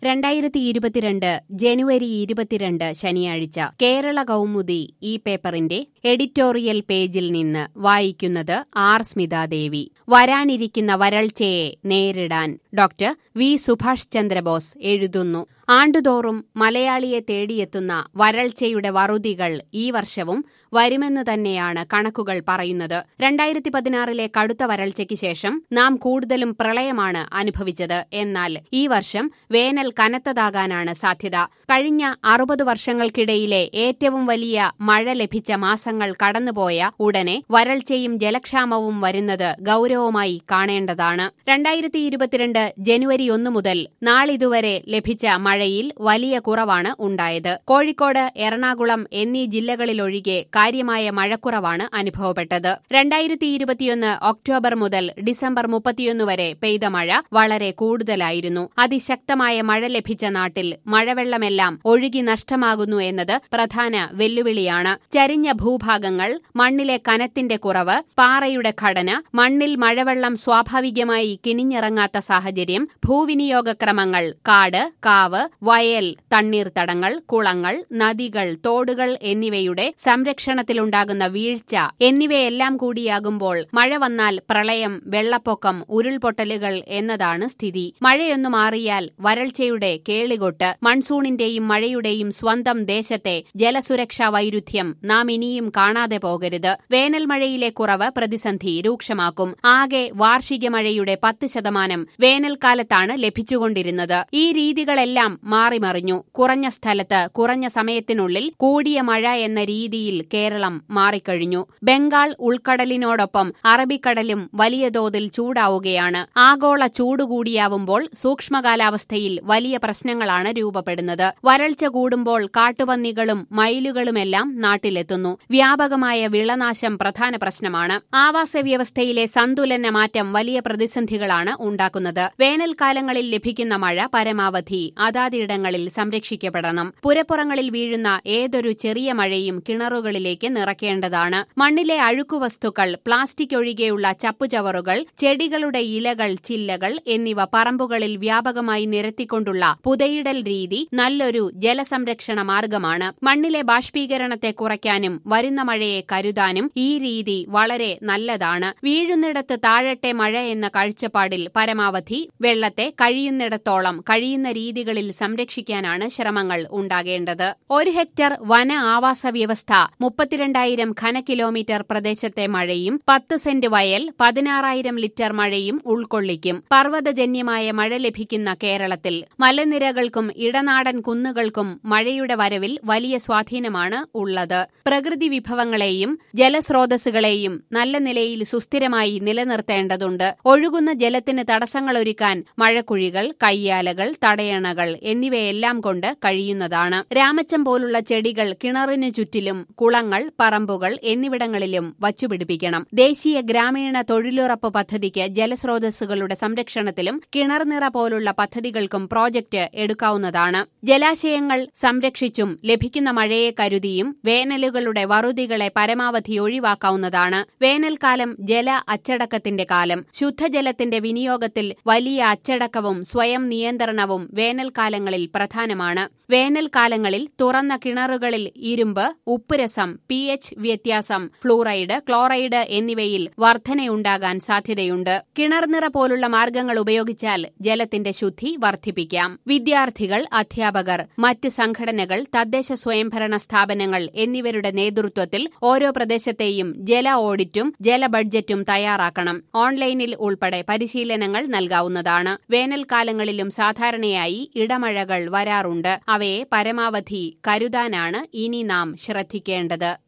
രണ്ടായിരത്തി ഇരുപത്തിരണ്ട് ജനുവരി ഇരുപത്തിരണ്ട് ശനിയാഴ്ച കേരള കൗമുദി ഈ പേപ്പറിന്റെ എഡിറ്റോറിയൽ പേജിൽ നിന്ന് വായിക്കുന്നത് ആർ സ്മിതാദേവി വരാനിരിക്കുന്ന വരൾച്ചയെ നേരിടാൻ ഡോക്ടർ വി സുഭാഷ് ചന്ദ്രബോസ് എഴുതുന്നു ആണ്ടുതോറും മലയാളിയെ തേടിയെത്തുന്ന വരൾച്ചയുടെ വറുതികൾ ഈ വർഷവും വരുമെന്ന് തന്നെയാണ് കണക്കുകൾ പറയുന്നത് രണ്ടായിരത്തി പതിനാറിലെ കടുത്ത വരൾച്ചയ്ക്ക് ശേഷം നാം കൂടുതലും പ്രളയമാണ് അനുഭവിച്ചത് എന്നാൽ ഈ വർഷം വേനൽ കനത്തതാകാനാണ് സാധ്യത കഴിഞ്ഞ അറുപത് വർഷങ്ങൾക്കിടയിലെ ഏറ്റവും വലിയ മഴ ലഭിച്ച മാസങ്ങൾ കടന്നുപോയ ഉടനെ വരൾച്ചയും ജലക്ഷാമവും വരുന്നത് ഗൌരവമായി കാണേണ്ടതാണ് രണ്ടായിരത്തി ഇരുപത്തിരണ്ട് ജനുവരി ഒന്ന് മുതൽ നാളിതുവരെ ലഭിച്ച മഴയിൽ വലിയ കുറവാണ് ഉണ്ടായത് കോഴിക്കോട് എറണാകുളം എന്നീ ജില്ലകളിലൊഴികെ കാര്യമായ മഴക്കുറവാണ് അനുഭവപ്പെട്ടത് രണ്ടായിരത്തി ഇരുപത്തിയൊന്ന് ഒക്ടോബർ മുതൽ ഡിസംബർ മുപ്പത്തിയൊന്ന് വരെ പെയ്ത മഴ വളരെ കൂടുതലായിരുന്നു അതിശക്തമായ മഴ ലഭിച്ച നാട്ടിൽ മഴവെള്ളമെല്ലാം ഒഴുകി നഷ്ടമാകുന്നു എന്നത് പ്രധാന വെല്ലുവിളിയാണ് ചരിഞ്ഞ ഭൂഭാഗങ്ങൾ മണ്ണിലെ കനത്തിന്റെ കുറവ് പാറയുടെ ഘടന മണ്ണിൽ മഴവെള്ളം സ്വാഭാവികമായി കിനിഞ്ഞിറങ്ങാത്ത സാഹചര്യം ഭൂവിനിയോഗക്രമങ്ങൾ കാട് കാവ് വയൽ തണ്ണീർത്തടങ്ങൾ കുളങ്ങൾ നദികൾ തോടുകൾ എന്നിവയുടെ സംരക്ഷണത്തിലുണ്ടാകുന്ന വീഴ്ച എന്നിവയെല്ലാം കൂടിയാകുമ്പോൾ മഴ വന്നാൽ പ്രളയം വെള്ളപ്പൊക്കം ഉരുൾപൊട്ടലുകൾ എന്നതാണ് സ്ഥിതി മഴയൊന്നു മാറിയാൽ വരൾച്ചയുടെ കേളികൊട്ട് മൺസൂണിന്റെയും മഴയുടെയും സ്വന്തം ദേശത്തെ ജലസുരക്ഷാ വൈരുദ്ധ്യം നാം ഇനിയും കാണാതെ പോകരുത് വേനൽ മഴയിലെ കുറവ് പ്രതിസന്ധി രൂക്ഷമാക്കും ആകെ വാർഷിക മഴയുടെ പത്ത് ശതമാനം വേനൽക്കാലത്താണ് ലഭിച്ചുകൊണ്ടിരുന്നത് ഈ രീതികളെല്ലാം മാറിമറിഞ്ഞു കുറഞ്ഞ സ്ഥലത്ത് കുറഞ്ഞ സമയത്തിനുള്ളിൽ കൂടിയ മഴ എന്ന രീതിയിൽ കേരളം മാറിക്കഴിഞ്ഞു ബംഗാൾ ഉൾക്കടലിനോടൊപ്പം അറബിക്കടലും വലിയ തോതിൽ ചൂടാവുകയാണ് ആഗോള ചൂട് കൂടിയാവുമ്പോൾ സൂക്ഷ്മകാലാവസ്ഥയിൽ വലിയ പ്രശ്നങ്ങളാണ് രൂപപ്പെടുന്നത് വരൾച്ച കൂടുമ്പോൾ കാട്ടുപന്നികളും മയിലുകളുമെല്ലാം നാട്ടിലെത്തുന്നു വ്യാപകമായ വിളനാശം പ്രധാന പ്രശ്നമാണ് ആവാസ വ്യവസ്ഥയിലെ സന്തുലന മാറ്റം വലിയ പ്രതിസന്ധികളാണ് ഉണ്ടാക്കുന്നത് വേനൽക്കാലങ്ങളിൽ ലഭിക്കുന്ന മഴ പരമാവധി അതാതിടങ്ങളിൽ സംരക്ഷിക്കപ്പെടണം പുരപ്പുറങ്ങളിൽ വീഴുന്ന ഏതൊരു ചെറിയ മഴയും കിണറുകളിലേക്ക് നിറയ്ക്കേണ്ടതാണ് മണ്ണിലെ അഴുക്കുവസ്തുക്കൾ പ്ലാസ്റ്റിക് ഒഴികെയുള്ള ചപ്പുചവറുകൾ ചെടികളുടെ ഇലകൾ ചില്ലകൾ എന്നിവ പറമ്പുകളിൽ വ്യാപകമായി നിരത്തിക്കൊണ്ടുള്ള പുതയിടൽ രീതി നല്ലൊരു ജലസംരക്ഷണ മാർഗമാണ് മണ്ണിലെ ബാഷ്പീകരണത്തെ കുറയ്ക്കാനും വരുന്ന മഴയെ കരുതാനും ഈ രീതി വളരെ നല്ലതാണ് വീഴുന്നിടത്ത് താഴട്ടെ മഴ എന്ന കാഴ്ചപ്പാടിൽ പരമാവധി വെള്ളത്തെ കഴിയുന്നിടത്തോളം കഴിയുന്ന രീതികളിൽ സംരക്ഷിക്കാനാണ് ശ്രമങ്ങൾ ഉണ്ടാകേണ്ടത് ഒരു ഹെക്ടർ വന ആവാസ വ്യവസ്ഥ മുപ്പത്തിരണ്ടായിരം ഘന കിലോമീറ്റർ പ്രദേശത്തെ മഴയും പത്ത് സെന്റ് വയൽ പതിനാറായിരം ലിറ്റർ മഴയും ഉൾക്കൊള്ളിക്കും പർവ്വതജന്യമായ മഴ ലഭിക്കുന്ന കേരളത്തിൽ മലനിരകൾക്കും ഇടനാടൻ കുന്നുകൾക്കും മഴയുടെ വരവിൽ വലിയ സ്വാധീനമാണ് ഉള്ളത് പ്രകൃതി വിഭവങ്ങളെയും ജലസ്രോതസ്സുകളെയും നല്ല നിലയിൽ സുസ്ഥിരമായി നിലനിർത്തേണ്ടതുണ്ട് ഒഴുകുന്ന ജലത്തിന് തടസ്സങ്ങളൊരുക്കാൻ മഴക്കുഴികൾ കയ്യാലകൾ തടയണകൾ എന്നിവയെല്ലാം കൊണ്ട് കഴിയുന്നതാണ് രാമച്ചം പോലുള്ള ചെടികൾ കിണറിനു ചുറ്റിലും കുളങ്ങൾ പറമ്പുകൾ എന്നിവിടങ്ങളിലും വച്ചുപിടിപ്പിക്കണം ദേശീയ ഗ്രാമീണ തൊഴിലുറപ്പ് പദ്ധതിക്ക് ജലസ്രോതസ്സുകളുടെ സംരക്ഷണത്തിലും കിണർനിറ പോലുള്ള പദ്ധതികൾക്കും പ്രോജക്റ്റ് എടുക്കാവുന്നതാണ് ജലാശയങ്ങൾ സംരക്ഷിച്ചും ലഭിക്കുന്ന മഴയെ കരുതിയും വേനലുകളുടെ വറുതികളെ പരമാവധി ഒഴിവാക്കാവുന്നതാണ് വേനൽക്കാലം ജല അച്ചടക്കത്തിന്റെ കാലം ശുദ്ധജലത്തിന്റെ വിനിയോഗത്തിൽ വലിയ അച്ചടക്കവും സ്വയം നിയന്ത്രണവും വേനൽക്കാലങ്ങളിൽ പ്രധാനമാണ് വേനൽക്കാലങ്ങളിൽ തുറന്ന കിണറുകളിൽ ഇരുമ്പ് ഉപ്പുരസം പി എച്ച് വ്യത്യാസം ഫ്ലൂറൈഡ് ക്ലോറൈഡ് എന്നിവയിൽ വർധനയുണ്ടാകാൻ സാധ്യതയുണ്ട് കിണർനിറ പോലുള്ള മാർഗങ്ങൾ ഉപയോഗിച്ചാൽ ജലത്തിന്റെ ശുദ്ധി വർദ്ധിപ്പിക്കാം വിദ്യാർത്ഥികൾ അധ്യാപകർ മറ്റ് സംഘടനകൾ തദ്ദേശ സ്വയംഭരണ സ്ഥാപനങ്ങൾ എന്നിവരുടെ നേതൃത്വത്തിൽ ഓരോ പ്രദേശത്തെയും ജല ഓഡിറ്റും ജല ബഡ്ജറ്റും തയ്യാറാക്കണം ഓൺലൈനിൽ ഉൾപ്പെടെ പരിശീലനങ്ങൾ നൽകാവുന്നതാണ് വേനൽക്കാലങ്ങളിലും സാധാരണയായി ഇടമഴകൾ വരാറുണ്ട് അവയെ പരമാവധി കരുതാനാണ് ഇനി നാം ശ്രദ്ധിക്കേണ്ടത്